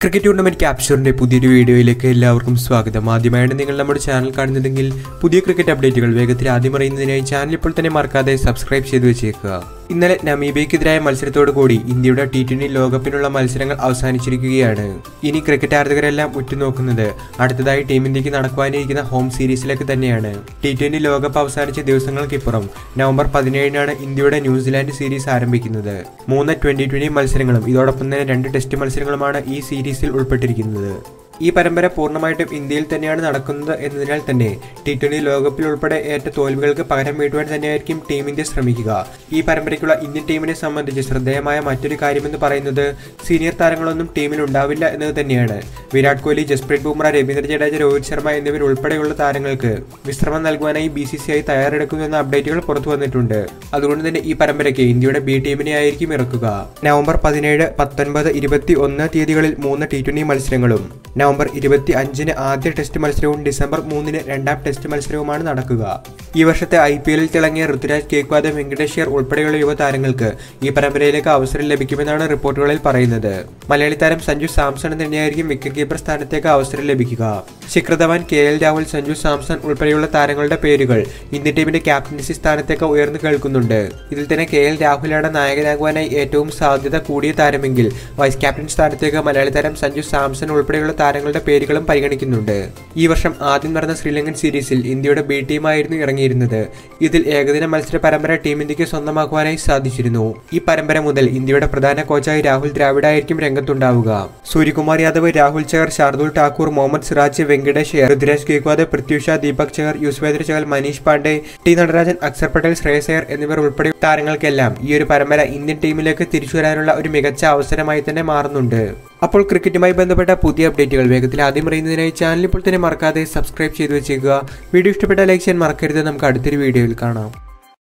cricket tournament ക്യാപ്ചറിന്റെ പുതിയൊരു വീഡിയോയിലേക്ക് എല്ലാവർക്കും സ്വാഗതം ആദ്യമായാണ് നിങ്ങൾ നമ്മുടെ ചാനൽ കാണുന്നതെങ്കിൽ പുതിയ ക്രിക്കറ്റ് അപ്ഡേറ്റുകൾ വേഗത്തിൽ ആദ്യം അറിയുന്നതിനായി ചാനൽ ഇപ്പോൾ തന്നെ മറക്കാതെ സബ്സ്ക്രൈബ് ചെയ്തു വെച്ചേക്കുക ഇന്നലെ നമീബിയക്കെതിരായ മത്സരത്തോടു കൂടി ഇന്ത്യയുടെ ടി ട്വന്റി ലോകകപ്പിനുള്ള മത്സരങ്ങൾ അവസാനിച്ചിരിക്കുകയാണ് ഇനി ക്രിക്കറ്റ് ആരാധകരെല്ലാം ഉറ്റുനോക്കുന്നത് അടുത്തതായി ടീം ഇന്ത്യക്ക് നടക്കുവാനിരിക്കുന്ന ഹോം സീരീസിലേക്ക് തന്നെയാണ് ടി ട്വന്റി ലോകകപ്പ് അവസാനിച്ച ദിവസങ്ങൾക്കിപ്പുറം നവംബർ പതിനേഴിനാണ് ഇന്ത്യയുടെ ന്യൂസിലാൻഡ് സീരീസ് ആരംഭിക്കുന്നത് മൂന്ന് ട്വന്റി ട്വന്റി മത്സരങ്ങളും ഇതോടൊപ്പം തന്നെ രണ്ട് ടെസ്റ്റ് മത്സരങ്ങളുമാണ് ഈ സീരീസിൽ ഉൾപ്പെട്ടിരിക്കുന്നത് ഈ പരമ്പര പൂർണ്ണമായിട്ടും ഇന്ത്യയിൽ തന്നെയാണ് നടക്കുന്നത് എന്നതിനാൽ തന്നെ ടി ട്വന്റി ലോകകപ്പിൽ ഉൾപ്പെടെ ഏറ്റ തോൽവികൾക്ക് പകരം വീട്ടുവാൻ തന്നെയായിരിക്കും ടീം ഇന്ത്യ ശ്രമിക്കുക ഈ പരമ്പരയ്ക്കുള്ള ഇന്ത്യൻ ടീമിനെ സംബന്ധിച്ച് ശ്രദ്ധേയമായ മറ്റൊരു കാര്യമെന്ന് പറയുന്നത് സീനിയർ താരങ്ങളൊന്നും ടീമിൽ ഉണ്ടാവില്ല എന്നത് തന്നെയാണ് വിരാട് കോഹ്ലി ജസ്പ്രീത് ബുംറ രവീന്ദ്ര ജഡേജ രോഹിത് ശർമ്മ എന്നിവർ ഉൾപ്പെടെയുള്ള താരങ്ങൾക്ക് വിശ്രമം നൽകുവാനായി ബി സി സി ഐ തയ്യാറെടുക്കുന്നു എന്ന അപ്ഡേറ്റുകൾ പുറത്തു വന്നിട്ടുണ്ട് അതുകൊണ്ട് തന്നെ ഈ പരമ്പരയ്ക്ക് ഇന്ത്യയുടെ ബി ടീമിനെ ആയിരിക്കും ഇറക്കുക നവംബർ പതിനേഴ് പത്തൊൻപത് ഇരുപത്തി ഒന്ന് തീയതികളിൽ മൂന്ന് ടി ട്വന്റി മത്സരങ്ങളും നവംബർ ഇരുപത്തി അഞ്ചിന് ആദ്യ ടെസ്റ്റ് മത്സരവും ഡിസംബർ മൂന്നിന് രണ്ടാം ടെസ്റ്റ് മത്സരവുമാണ് നടക്കുക ഈ വർഷത്തെ ഐ പി എല്ലിൽ തിളങ്ങിയ ഋതുരാജ് കേക്വാദ് വെങ്കടേശ്വർ ഉൾപ്പെടെയുള്ള യുവതാരങ്ങൾക്ക് ഈ പരമ്പരയിലേക്ക് അവസരം ലഭിക്കുമെന്നാണ് റിപ്പോർട്ടുകളിൽ പറയുന്നത് മലയാളി താരം സഞ്ജു സാംസൺ തന്നെയായിരിക്കും വിക്കറ്റ് കീപ്പർ സ്ഥാനത്തേക്ക് അവസരം ലഭിക്കുക ശിഖർ ധവാൻ കെ എൽ രാഹുൽ സഞ്ജു സാംസൺ ഉൾപ്പെടെയുള്ള താരങ്ങളുടെ പേരുകൾ ഇന്ത്യൻ ടീമിന്റെ ക്യാപ്റ്റൻസി സ്ഥാനത്തേക്ക് ഉയർന്നു കേൾക്കുന്നുണ്ട് ഇതിൽ തന്നെ കെ എൽ രാഹുലാണ് നായകനാകുവാനായി ഏറ്റവും സാധ്യത കൂടിയ താരമെങ്കിൽ വൈസ് ക്യാപ്റ്റൻ സ്ഥാനത്തേക്ക് മലയാളി താരം സഞ്ജു സാംസൺ ഉൾപ്പെടെയുള്ള താരങ്ങളുടെ പേരുകളും പരിഗണിക്കുന്നുണ്ട് ഈ വർഷം ആദ്യം നടന്ന ശ്രീലങ്കൻ സീരീസിൽ ഇന്ത്യയുടെ ബി ടീമായിരുന്നു ഇറങ്ങിയിരുന്നത് ഇതിൽ ഏകദിന മത്സര പരമ്പര ടീം ഇന്ത്യക്ക് സ്വന്തമാക്കുവാനായി സാധിച്ചിരുന്നു ഈ പരമ്പര മുതൽ ഇന്ത്യയുടെ പ്രധാന കോച്ചായി രാഹുൽ ദ്രാവിഡ് ആയിരിക്കും രംഗത്തുണ്ടാവുക സൂര്യകുമാർ യാദവ് രാഹുൽ ചഹർ ഷാർദുൽ ഠാക്കൂർ മുഹമ്മദ് സിറാജ് വെങ്കടേഷ് ഋതുരാജ് ഗേക്വാദ് പൃഥ്വിഷ ദീപക് ചഹർ യുസ്വേന്ദ്ര ചഹൽ മനീഷ് പാണ്ഡെ ടി നടരാജൻ അക്സർ പട്ടേൽ ശ്രേയസ് അയ്യർ എന്നിവർ ഉൾപ്പെടെ താരങ്ങൾക്കെല്ലാം ഈ ഒരു പരമ്പര ഇന്ത്യൻ ടീമിലേക്ക് തിരിച്ചു വരാനുള്ള ഒരു മികച്ച അവസരമായി തന്നെ മാറുന്നുണ്ട് അപ്പോൾ ക്രിക്കറ്റുമായി ബന്ധപ്പെട്ട പുതിയ അപ്ഡേറ്റുകൾ വേഗത്തിൽ ആദ്യം അറിയുന്നതിനായി ചാനൽ ഇപ്പോൾ തന്നെ മറക്കാതെ സബ്സ്ക്രൈബ് ചെയ്തു വെച്ചേക്കുക വീഡിയോ ഇഷ്ടപ്പെട്ട ലൈക്ക് ചെയ്യാൻ മറക്കരുത് നമുക്ക് അടുത്തൊരു വീഡിയോയിൽ കാണാം